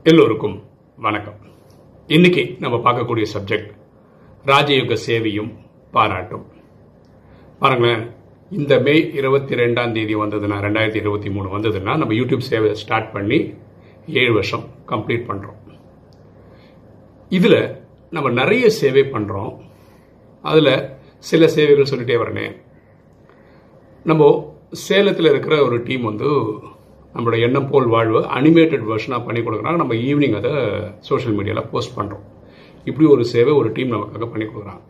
எல்லோருக்கும் வணக்கம் இன்னைக்கு நம்ம பார்க்கக்கூடிய சப்ஜெக்ட் ராஜயோக சேவையும் பாராட்டும் பாருங்களேன் இந்த மே இருபத்தி ரெண்டாம் தேதி வந்ததுன்னா ரெண்டாயிரத்தி இருபத்தி மூணு வந்ததுன்னா நம்ம யூடியூப் சேவை ஸ்டார்ட் பண்ணி ஏழு வருஷம் கம்ப்ளீட் பண்ணுறோம் இதில் நம்ம நிறைய சேவை பண்ணுறோம் அதில் சில சேவைகள் சொல்லிட்டே வரனே நம்ம சேலத்தில் இருக்கிற ஒரு டீம் வந்து நம்மளோட எண்ணம் போல் வாழ்வு அனிமேட்டட் வெர்ஷனாக பண்ணி கொடுக்குறாங்க நம்ம ஈவினிங் அதை சோஷியல் மீடியாவில் போஸ்ட் பண்ணுறோம் இப்படி ஒரு சேவை ஒரு டீம் நமக்காக பண்ணி கொடுக்குறாங்க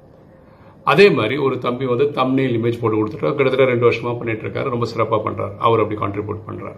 அதே மாதிரி ஒரு தம்பி வந்து தம்னேல் இமேஜ் போட்டு கொடுத்துட்டு கிட்டத்தட்ட ரெண்டு வருஷமாக பண்ணிட்டு இருக்காரு ரொம்ப சிறப்பாக பண்ணுறாரு அவர் அப்படி கான்ட்ரிபியூட் பண்ணுறாரு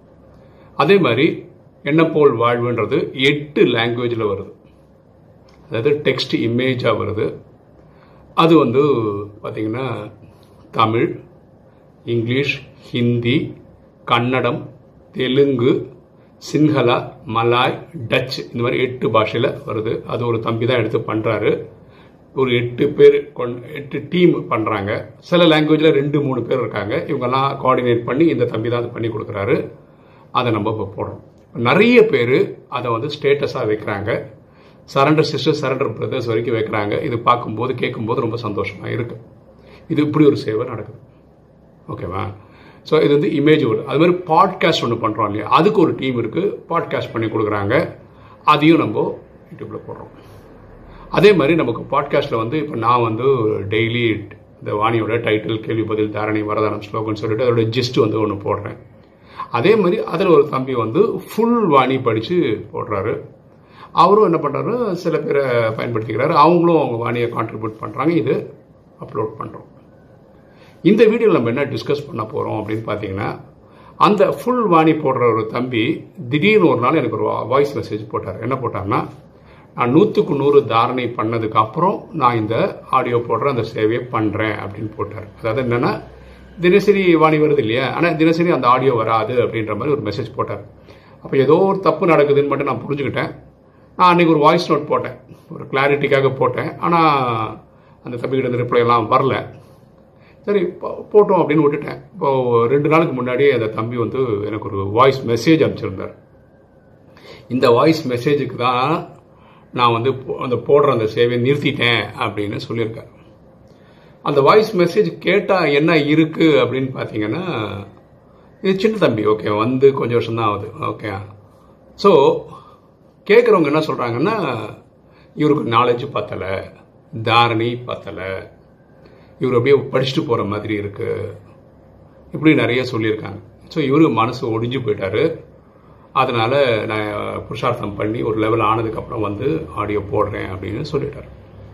அதே மாதிரி எண்ணம் போல் வாழ்வுன்றது எட்டு லாங்குவேஜில் வருது அதாவது டெக்ஸ்ட் இமேஜாக வருது அது வந்து பார்த்திங்கன்னா Tamil English Hindi Kannada Telugu Sinhala Malay Dutch இந்த மாதிரி எட்டு பாஷையில் வருது அது ஒரு தம்பி தான் எடுத்து பண்ணுறாரு ஒரு எட்டு பேர் கொண் எட்டு டீம் பண்ணுறாங்க சில லாங்குவேஜில் ரெண்டு மூணு பேர் இருக்காங்க இவங்கெல்லாம் கோஆர்டினேட் பண்ணி இந்த தம்பி தான் அது பண்ணி கொடுக்குறாரு அதை நம்ம இப்போ போடுறோம் நிறைய பேர் அதை வந்து ஸ்டேட்டஸாக வைக்கிறாங்க சரண்டர் சிஸ்டர் சரண்டர் பிரதர்ஸ் வரைக்கும் வைக்கிறாங்க இது பார்க்கும்போது கேட்கும்போது ரொம்ப சந்தோஷமாக இருக்குது இது இப்படி ஒரு சேவை நடக்குது ஓகேவா ஸோ இது வந்து இமேஜ் ஒரு அது மாதிரி பாட்காஸ்ட் ஒன்று பண்ணுறோம் இல்லையா அதுக்கு ஒரு டீம் இருக்குது பாட்காஸ்ட் பண்ணி கொடுக்குறாங்க அதையும் நம்ம யூடியூப்பில் போடுறோம் அதே மாதிரி நமக்கு பாட்காஸ்ட்டில் வந்து இப்போ நான் வந்து டெய்லி இந்த வாணியோட டைட்டில் கேள்வி பதில் தாரணை வரதானம் ஸ்லோகன் சொல்லிட்டு அதோட ஜிஸ்ட் வந்து ஒன்று போடுறேன் அதே மாதிரி அதில் ஒரு தம்பி வந்து ஃபுல் வாணி படித்து போடுறாரு அவரும் என்ன பண்ணுறாரு சில பேரை பயன்படுத்திக்கிறாரு அவங்களும் அவங்க வாணியை கான்ட்ரிபியூட் பண்ணுறாங்க இது அப்லோட் பண்ணுறோம் இந்த வீடியோவில் நம்ம என்ன டிஸ்கஸ் பண்ண போகிறோம் அப்படின்னு பார்த்தீங்கன்னா அந்த ஃபுல் வாணி போடுற ஒரு தம்பி திடீர்னு ஒரு நாள் எனக்கு ஒரு வாய்ஸ் மெசேஜ் போட்டார் என்ன போட்டார்னா நான் நூற்றுக்கு நூறு தாரணை பண்ணதுக்கு அப்புறம் நான் இந்த ஆடியோ போடுற அந்த சேவையை பண்ணுறேன் அப்படின்னு போட்டார் அதாவது என்னென்னா தினசரி வாணி வருது இல்லையா ஆனால் தினசரி அந்த ஆடியோ வராது அப்படின்ற மாதிரி ஒரு மெசேஜ் போட்டார் அப்போ ஏதோ ஒரு தப்பு நடக்குதுன்னு மட்டும் நான் புரிஞ்சுக்கிட்டேன் நான் அன்றைக்கி ஒரு வாய்ஸ் நோட் போட்டேன் ஒரு கிளாரிட்டிக்காக போட்டேன் ஆனால் அந்த தம்பிக்கிட்ட இந்த ரிப்ளை எல்லாம் வரல சரி போட்டோம் அப்படின்னு விட்டுட்டேன் இப்போ ரெண்டு நாளுக்கு முன்னாடியே அந்த தம்பி வந்து எனக்கு ஒரு வாய்ஸ் மெசேஜ் அனுப்பிச்சிருந்தார் இந்த வாய்ஸ் மெசேஜுக்கு தான் நான் வந்து அந்த போடுற அந்த சேவையை நிறுத்திட்டேன் அப்படின்னு சொல்லியிருக்கார் அந்த வாய்ஸ் மெசேஜ் கேட்டால் என்ன இருக்குது அப்படின்னு பார்த்தீங்கன்னா இது சின்ன தம்பி ஓகே வந்து கொஞ்சம் வருஷம் தான் ஆகுது ஓகே ஸோ கேட்குறவங்க என்ன சொல்கிறாங்கன்னா இவருக்கு நாலேஜ் பத்தலை தாரணி பத்தலை இவர் அப்படியே படிச்சுட்டு போகிற மாதிரி இருக்குது இப்படி நிறைய சொல்லியிருக்காங்க ஸோ இவரு மனசு ஒடிஞ்சு போயிட்டாரு அதனால் நான் புருஷார்த்தம் பண்ணி ஒரு லெவல் ஆனதுக்கப்புறம் வந்து ஆடியோ போடுறேன் அப்படின்னு சொல்லிட்டார்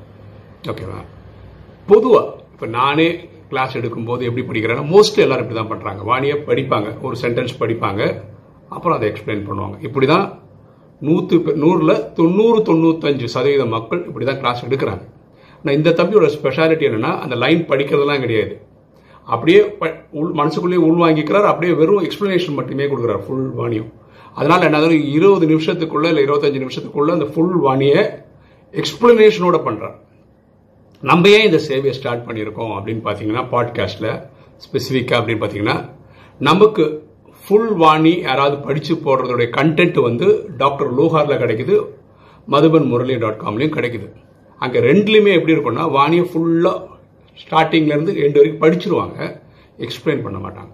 ஓகேவா பொதுவாக இப்போ நானே கிளாஸ் எடுக்கும்போது எப்படி படிக்கிறேன்னா மோஸ்ட் எல்லாரும் இப்படி தான் பண்ணுறாங்க வாணியை படிப்பாங்க ஒரு சென்டென்ஸ் படிப்பாங்க அப்புறம் அதை எக்ஸ்பிளைன் பண்ணுவாங்க இப்படி தான் நூற்று நூறில் தொண்ணூறு தொண்ணூத்தஞ்சு சதவீத மக்கள் இப்படி தான் கிளாஸ் எடுக்கிறாங்க நான் இந்த தம்பியோட ஸ்பெஷாலிட்டி என்னன்னா அந்த லைன் படிக்கிறதுலாம் கிடையாது அப்படியே உள் மனசுக்குள்ளேயே உள்வாங்கிக்கிறார் அப்படியே வெறும் எக்ஸ்பிளனேஷன் மட்டுமே கொடுக்குறாரு ஃபுல் வாணியம் அதனால என்ன இருபது நிமிஷத்துக்குள்ள இல்லை இருபத்தஞ்சு நிமிஷத்துக்குள்ள அந்த ஃபுல் வாணியை எக்ஸ்பிளனேஷனோட பண்றார் நம்ம ஏன் இந்த சேவையை ஸ்டார்ட் பண்ணியிருக்கோம் அப்படின்னு பார்த்தீங்கன்னா பாட்காஸ்டில் ஸ்பெசிஃபிக்காக அப்படின்னு பார்த்தீங்கன்னா நமக்கு ஃபுல் வாணி யாராவது படித்து போடுறதுடைய கண்டென்ட் வந்து டாக்டர் லோஹாரில் கிடைக்குது மதுபன் முரளி டாட் காம்லேயும் கிடைக்குது அங்கே ரெண்டுலேயுமே எப்படி இருக்கும்னா வாணியை ஃபுல்லாக ஸ்டார்டிங்லேருந்து ரெண்டு வரைக்கும் படிச்சிருவாங்க எக்ஸ்பிளைன் பண்ண மாட்டாங்க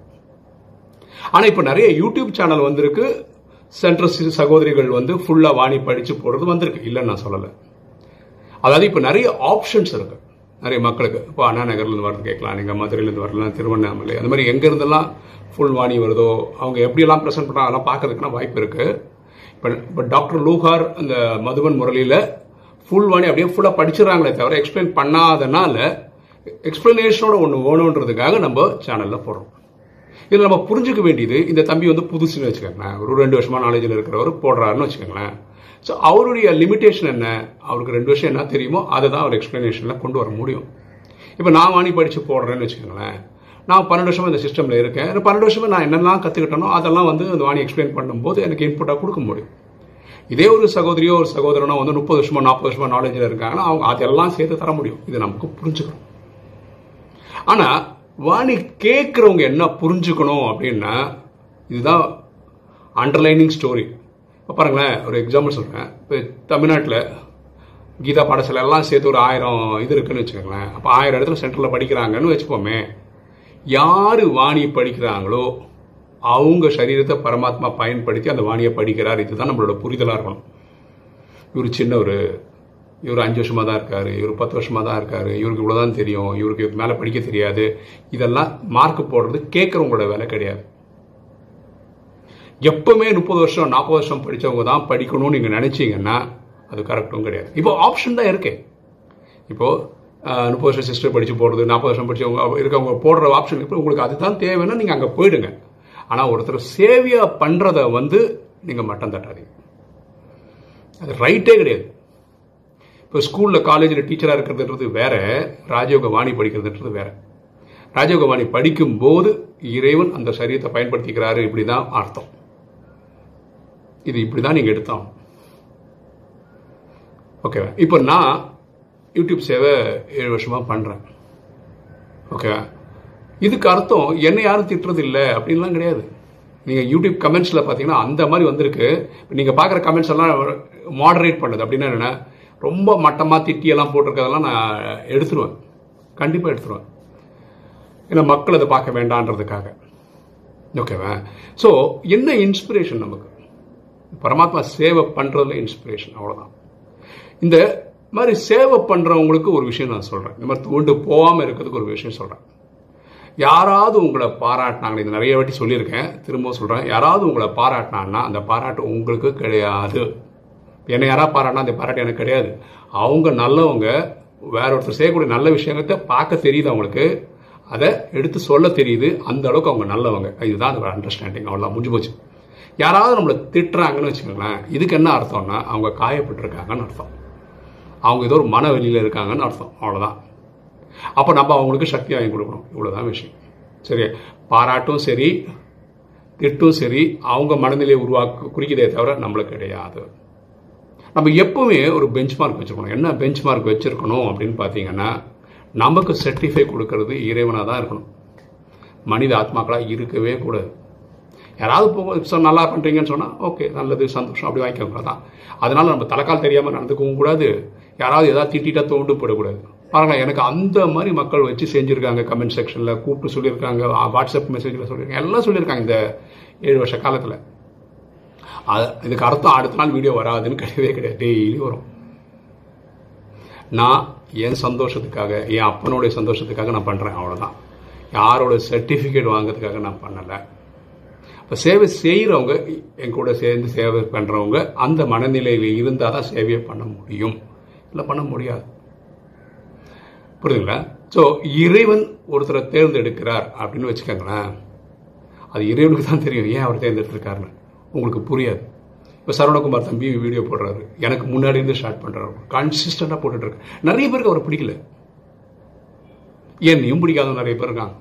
ஆனால் இப்போ நிறைய யூடியூப் சேனல் வந்திருக்கு சென்ட்ரல் சகோதரிகள் வந்து ஃபுல்லாக வாணி படித்து போடுறது வந்திருக்கு இல்லைன்னு நான் சொல்லலை அதாவது இப்போ நிறைய ஆப்ஷன்ஸ் இருக்கு நிறைய மக்களுக்கு இப்போ அண்ணா நகர்லேருந்து வரது கேட்கலாம் நீங்கள் மதுரையிலேருந்து வரலாம் திருவண்ணாமலை அந்த மாதிரி எங்கேருந்தெல்லாம் ஃபுல் வாணி வருதோ அவங்க எப்படியெல்லாம் ப்ரெசென்ட் பண்ணுறாங்க அதெல்லாம் பார்க்கறதுக்குனா வாய்ப்பு இருக்குது இப்போ இப்போ டாக்டர் லூகார் அந்த மதுவன் முரளியில் ஃபுல் வாணி அப்படியே ஃபுல்லாக படிச்சிடறாங்களே தவிர எக்ஸ்பிளைன் பண்ணாதனால எக்ஸ்பிளனேஷனோட ஒன்று வேணுன்றதுக்காக நம்ம சேனலில் போடுறோம் இதில் நம்ம புரிஞ்சுக்க வேண்டியது இந்த தம்பி வந்து புதுசுன்னு வச்சுக்கோங்களேன் ஒரு ரெண்டு வருஷமா நாலேஜில் இருக்கிறவர் போடுறாருன்னு வச்சுக்கோங்களேன் ஸோ அவருடைய லிமிடேஷன் என்ன அவருக்கு ரெண்டு வருஷம் என்ன தெரியுமோ அதை தான் அவர் எக்ஸ்பிளனேஷனில் கொண்டு வர முடியும் இப்போ நான் வாணி படித்து போடுறேன்னு வச்சுக்கோங்களேன் நான் பன்னெண்டு வருஷமா இந்த சிஸ்டமில் இருக்கேன் பன்னெண்டு வருஷமா நான் என்னெல்லாம் கற்றுக்கிட்டனோ அதெல்லாம் வந்து அந்த வாணி எக்ஸ்பிளைன் பண்ணும்போது எனக்கு இன்புட்டாக கொடுக்க முடியும் இதே ஒரு சகோதரியோ ஒரு சகோதரனோ வந்து முப்பது வருஷமா நாற்பது வருஷமா நாலேஜில் இருக்காங்கன்னா அவங்க அதெல்லாம் சேர்த்து தர முடியும் இது நமக்கு புரிஞ்சுக்கணும் ஆனால் வாணி கேட்குறவங்க என்ன புரிஞ்சுக்கணும் அப்படின்னா இதுதான் அண்டர்லைனிங் ஸ்டோரி இப்போ பாருங்களேன் ஒரு எக்ஸாம்பிள் சொல்கிறேன் இப்போ தமிழ்நாட்டில் கீதா பாடசாலை எல்லாம் சேர்த்து ஒரு ஆயிரம் இது இருக்குன்னு வச்சுக்கோங்களேன் அப்போ ஆயிரம் இடத்துல சென்டரில் படிக்கிறாங்கன்னு வச்சுப்போமே யார் வாணி படிக்கிறாங்களோ அவங்க சரீரத்தை பரமாத்மா பயன்படுத்தி அந்த வாணியை படிக்கிறார் இதுதான் நம்மளோட புரிதலாக இருக்கணும் இவர் சின்னவர் இவர் அஞ்சு வருஷமாக தான் இருக்காரு இவர் பத்து வருஷமாக தான் இருக்காரு இவருக்கு இவ்வளோதான் தெரியும் இவருக்கு இதுக்கு மேலே படிக்க தெரியாது இதெல்லாம் மார்க் போடுறது கேட்குறவங்களோட வேலை கிடையாது எப்பவுமே முப்பது வருஷம் நாற்பது வருஷம் படித்தவங்க தான் படிக்கணும்னு நீங்கள் நினச்சிங்கன்னா அது கரெக்டும் கிடையாது இப்போ ஆப்ஷன் தான் இருக்கு இப்போ ஆஹ், முப்பது வருஷம் சிஸ்டர் படித்து போடுறது நாற்பது வருஷம் படிச்சவங்க இருக்கவங்க போடுற ஆப்ஷன் இப்போ உங்களுக்கு அதுதான் தேவைன்னா நீங்கள் அங்கே போயிடுங்க ஆனால் ஒருத்தர் சேவியா பண்ணுறத வந்து நீங்கள் மட்டம் தட்டாதீங்க அது ரைட்டே கிடையாது இப்போ ஸ்கூலில் காலேஜில் டீச்சராக இருக்கிறதுன்றது வேற ராஜயோக வாணி படிக்கிறதுன்றது வேற ராஜயோக வாணி படிக்கும்போது இறைவன் அந்த சரீரத்தை பயன்படுத்திக்கிறாரு இப்படி தான் அர்த்தம் இது இப்படி தான் நீங்கள் எடுத்தோம் ஓகே இப்போ நான் யூடியூப் சேவை ஏழு வருஷமாக பண்ணுறேன் ஓகே இதுக்கு அர்த்தம் என்னை யாரும் திட்டுறது இல்லை அப்படின்லாம் கிடையாது நீங்கள் யூடியூப் கமெண்ட்ஸில் பார்த்தீங்கன்னா அந்த மாதிரி வந்திருக்கு நீங்கள் பார்க்குற கமெண்ட்ஸ் எல்லாம் மாடரேட் பண்ணுது அப்படின்னா என்ன ரொம்ப மட்டமாக திட்டியெல்லாம் போட்டிருக்கதெல்லாம் நான் எடுத்துருவேன் கண்டிப்பாக எடுத்துருவேன் ஏன்னா மக்கள் அதை பார்க்க வேண்டான்றதுக்காக ஓகேவா ஸோ என்ன இன்ஸ்பிரேஷன் நமக்கு பரமாத்மா சேவை பண்ணுறதுல இன்ஸ்பிரேஷன் அவ்வளோதான் இந்த மாதிரி சேவை பண்ணுறவங்களுக்கு ஒரு விஷயம் நான் சொல்கிறேன் இந்த மாதிரி தூண்டு போகாமல் இருக்கிறதுக்கு ஒரு விஷயம் சொல்கிறேன் யாராவது உங்களை பாராட்டினாங்க இது நிறைய வாட்டி சொல்லியிருக்கேன் திரும்ப சொல்கிறேன் யாராவது உங்களை பாராட்டினாங்கன்னா அந்த பாராட்டு உங்களுக்கு கிடையாது என்னை யாராவது பாராட்டினா அந்த பாராட்டு எனக்கு கிடையாது அவங்க நல்லவங்க வேற ஒருத்தர் செய்யக்கூடிய நல்ல விஷயத்தை பார்க்க தெரியுது அவங்களுக்கு அதை எடுத்து சொல்ல தெரியுது அந்த அளவுக்கு அவங்க நல்லவங்க இதுதான் அந்த அண்டர்ஸ்டாண்டிங் அவ்வளோதான் முடிஞ்சு போச்சு யாராவது நம்மளை திட்டுறாங்கன்னு வச்சுக்கோங்களேன் இதுக்கு என்ன அர்த்தம்னா அவங்க காயப்பட்டிருக்காங்கன்னு அர்த்தம் அவங்க ஏதோ ஒரு மன வெளியில் இருக்காங்கன்னு அர்த்தம் அவ்வளோதான் அப்போ நம்ம அவங்களுக்கு சக்தி வாங்கி கொடுக்கணும் இவ்வளோதான் விஷயம் சரி பாராட்டும் சரி திட்டும் சரி அவங்க மனநிலையை உருவாக்க குறிக்குதே தவிர நம்மளுக்கு கிடையாது நம்ம எப்பவுமே ஒரு பெஞ்ச் மார்க் வச்சுருக்கணும் என்ன பெஞ்ச் மார்க் வச்சுருக்கணும் அப்படின்னு பார்த்தீங்கன்னா நமக்கு சர்டிஃபை கொடுக்கறது இறைவனாக தான் இருக்கணும் மனித ஆத்மாக்களாக இருக்கவே கூடாது யாராவது போக சார் நல்லா பண்ணுறீங்கன்னு சொன்னால் ஓகே நல்லது சந்தோஷம் அப்படி வாங்கிக்கோங்க தான் அதனால நம்ம தலைக்கால் தெரியாமல் நடந்துக்கவும் கூடாது யாராவது ஏதாவது திட்டிட்டா தோண்டு போடக்கூடாது பாருங்களேன் எனக்கு அந்த மாதிரி மக்கள் வச்சு செஞ்சுருக்காங்க கமெண்ட் செக்ஷனில் கூப்பிட்டு சொல்லியிருக்காங்க வாட்ஸ்அப் மெசேஜில் சொல்லியிருக்காங்க எல்லாம் சொல்லியிருக்காங்க இந்த ஏழு வருஷ காலத்தில் அது இதுக்கு அர்த்தம் அடுத்த நாள் வீடியோ வராதுன்னு கிடையவே கிடையாது டெய்லி வரும் நான் என் சந்தோஷத்துக்காக என் அப்பனுடைய சந்தோஷத்துக்காக நான் பண்ணுறேன் அவ்வளோதான் யாரோட சர்டிஃபிகேட் வாங்குறதுக்காக நான் பண்ணலை இப்போ சேவை செய்கிறவங்க என் கூட சேர்ந்து சேவை பண்ணுறவங்க அந்த மனநிலையில் இருந்தால் தான் சேவையை பண்ண முடியும் இல்லை பண்ண முடியாது புரியுதுங்களா ஸோ இறைவன் ஒருத்தரை தேர்ந்தெடுக்கிறார் அப்படின்னு வச்சுக்கோங்களேன் அது இறைவனுக்கு தான் தெரியும் ஏன் அவர் தேர்ந்தெடுத்திருக்காருன்னு உங்களுக்கு புரியாது இப்போ சரவணகுமார் தம்பி வீடியோ போடுறாரு எனக்கு முன்னாடி இருந்து ஸ்டார்ட் பண்ணுறாரு கன்சிஸ்டண்டாக போட்டுட்டு இருக்கு நிறைய பேருக்கு அவரை பிடிக்கல என்னையும் பிடிக்காத நிறைய பேர் இருக்காங்க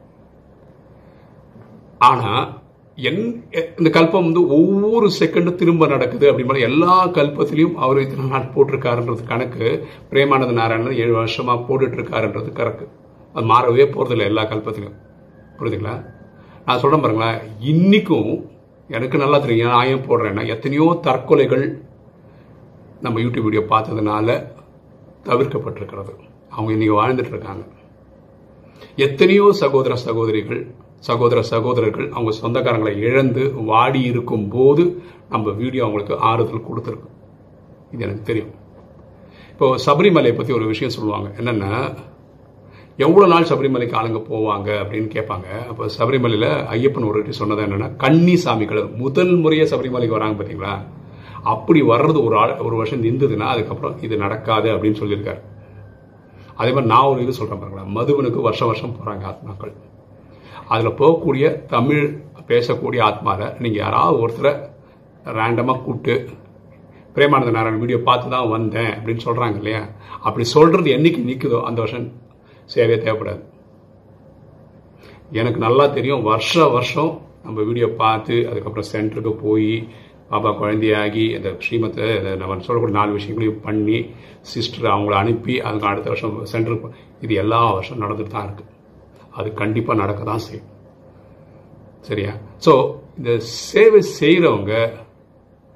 ஆனால் என் இந்த கல்பம் வந்து ஒவ்வொரு செகண்டும் திரும்ப நடக்குது அப்படின்னு எல்லா கல்பத்திலையும் அவர் இத்தனை நாள் போட்டிருக்காருன்றது கணக்கு பிரேமானந்த நாராயணன் ஏழு வருஷமா போட்டுட்டு இருக்காருன்றது கணக்கு அது மாறவே போறதில்லை எல்லா கல்பத்திலையும் புரியுதுங்களா நான் சொல்றேன் பாருங்களேன் இன்னைக்கும் எனக்கு நல்லா தெரியும் நான் ஏன் போடுறேன்னா எத்தனையோ தற்கொலைகள் நம்ம யூடியூப் வீடியோ பார்த்ததுனால தவிர்க்கப்பட்டிருக்கிறது அவங்க இன்னைக்கு வாழ்ந்துட்டு இருக்காங்க எத்தனையோ சகோதர சகோதரிகள் சகோதர சகோதரர்கள் அவங்க சொந்தக்காரங்களை இழந்து வாடி இருக்கும் போது நம்ம வீடியோ அவங்களுக்கு ஆறுதல் கொடுத்துருக்கு இது எனக்கு தெரியும் இப்போ சபரிமலையை பற்றி ஒரு விஷயம் சொல்லுவாங்க என்னென்னா எவ்வளோ நாள் சபரிமலைக்கு ஆளுங்க போவாங்க அப்படின்னு கேட்பாங்க அப்போ சபரிமலையில் ஐயப்பன் ஒரு வாட்டி சொன்னது என்னென்னா கன்னி சாமிகள் முதல் முறையாக சபரிமலைக்கு வராங்க பார்த்தீங்களா அப்படி வர்றது ஒரு ஆள் ஒரு வருஷம் நின்றுதுன்னா அதுக்கப்புறம் இது நடக்காது அப்படின்னு சொல்லியிருக்காரு அதே மாதிரி நான் ஒரு இது சொல்கிறேன் பாருங்களேன் மதுவனுக்கு வருஷம் வருஷம் போகிறாங்க ஆத்மாக்கள் அதில் போகக்கூடிய தமிழ் பேசக்கூடிய ஆத்மாவில் நீங்கள் யாராவது ஒருத்தரை ரேண்டமாக கூப்பிட்டு பிரேமானந்த நாராயணன் வீடியோ பார்த்து தான் வந்தேன் அப்படின்னு சொல்கிறாங்க இல்லையா அப்படி சொல்கிறது என்னைக்கு நிற்குதோ அந்த வருஷம் சேவையே தேவைப்படாது எனக்கு நல்லா தெரியும் வருஷ வருஷம் நம்ம வீடியோ பார்த்து அதுக்கப்புறம் சென்டருக்கு போய் பாப்பா குழந்தையாகி அந்த ஸ்ரீமத்தை நம்ம சொல்லக்கூடிய நாலு விஷயங்களையும் பண்ணி சிஸ்டர் அவங்கள அனுப்பி அதுக்கு அடுத்த வருஷம் சென்டருக்கு இது எல்லா வருஷம் நடந்துட்டு தான் இருக்குது அது கண்டிப்பாக நடக்க தான் செய்யும் சரியா ஸோ இந்த சேவை செய்கிறவங்க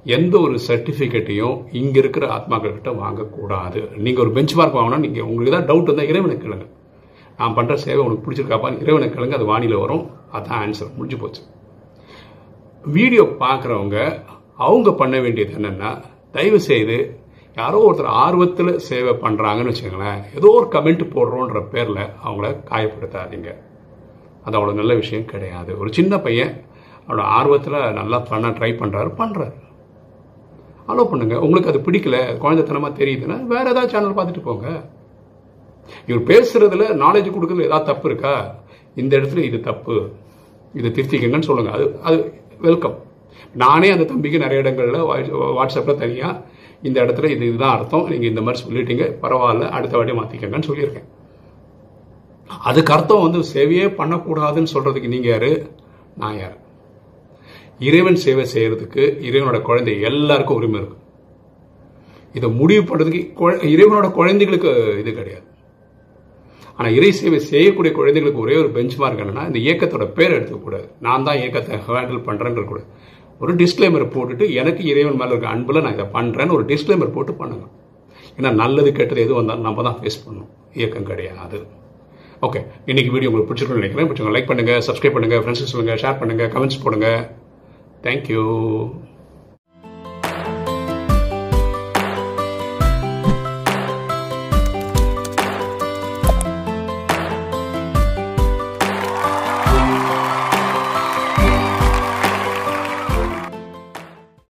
எந்த ஒரு சர்டிஃபிகேட்டையும் இங்கே இருக்கிற ஆத்மாக்கள் கிட்ட வாங்கக்கூடாது நீங்கள் ஒரு பெஞ்ச் மார்க் வாங்கினா நீங்கள் உங்களுக்கு ஏதாவது டவுட் இருந்தால் இறைவனை கேளுங்க நான் பண்ணுற சேவை உனக்கு பிடிச்சிருக்காப்பா இறைவனை கேளுங்க அது வானியில் வரும் அதான் ஆன்சர் முடிஞ்சு போச்சு வீடியோ பார்க்குறவங்க அவங்க பண்ண வேண்டியது என்னென்னா தயவு செய்து யாரோ ஒருத்தர் ஆர்வத்தில் சேவை பண்ணுறாங்கன்னு வச்சுக்கோங்களேன் ஏதோ ஒரு கமெண்ட் போடுறோன்ற பேரில் அவங்கள காயப்படுத்தாதீங்க அது அவ்வளோ நல்ல விஷயம் கிடையாது ஒரு சின்ன பையன் அவனோட ஆர்வத்தில் நல்லா பண்ண ட்ரை பண்ணுறாரு பண்ணுறாரு அலோவ் பண்ணுங்க உங்களுக்கு அது பிடிக்கல குழந்தைத்தனமாக தெரியுதுன்னா வேற ஏதாவது சேனல் பார்த்துட்டு போங்க இவர் பேசுறதுல நாலேஜ் கொடுக்கறதுல ஏதாவது தப்பு இருக்கா இந்த இடத்துல இது தப்பு இதை திருத்திக்கங்கன்னு சொல்லுங்க அது அது வெல்கம் நானே அந்த தம்பிக்கு நிறைய இடங்களில் வாட்ஸ்அப்பில் தனியாக இந்த இடத்துல இது இதுதான் அர்த்தம் நீங்கள் இந்த மாதிரி சொல்லிட்டீங்க பரவாயில்ல அடுத்த வாட்டி மாற்றிக்கங்கன்னு சொல்லியிருக்கேன் அதுக்கு அர்த்தம் வந்து சேவையே பண்ணக்கூடாதுன்னு சொல்றதுக்கு நீங்க யாரு நான் யார் இறைவன் சேவை செய்யறதுக்கு இறைவனோட குழந்தை எல்லாருக்கும் உரிமை இருக்கு இதை முடிவு பண்றதுக்கு குழ- இறைவனோட குழந்தைகளுக்கு இது கிடையாது ஆனா இறை சேவை செய்யக்கூடிய குழந்தைகளுக்கு ஒரே ஒரு பெஞ்ச் மார்க் என்னன்னா இந்த இயக்கத்தோட பேர் எடுத்துக்கூடாது நான் தான் இயக்கத்தை ஹேண்டில் பண்றேன்ற கூட ஒரு டிஸ்க்ளைமர் போட்டுட்டு எனக்கு இறைவன் மேல இருக்க அன்புல நான் இதை பண்றேன்னு ஒரு டிஸ்க்ளைமர் போட்டு பண்ணுங்க ஏன்னா நல்லது கெட்டது எது வந்தாலும் நம்ம தான் ஃபேஸ் பண்ணணும் இயக்கம் கிடையாது ஓகே இன்னைக்கு வீடியோ உங்களுக்கு பிடிச்சிருக்கும்னு நினைக்கிறேன் பிடிச்சவங்க லைக் பண்ணுங்க சப்ஸ்கிரைப் பண்ணுங்க ஃப்ரெண்ட்ஸ் சொல்லுங்க ஷேர் பண்ணுங்க கமெண்ட்ஸ் போடுங்க தேங்க்யூ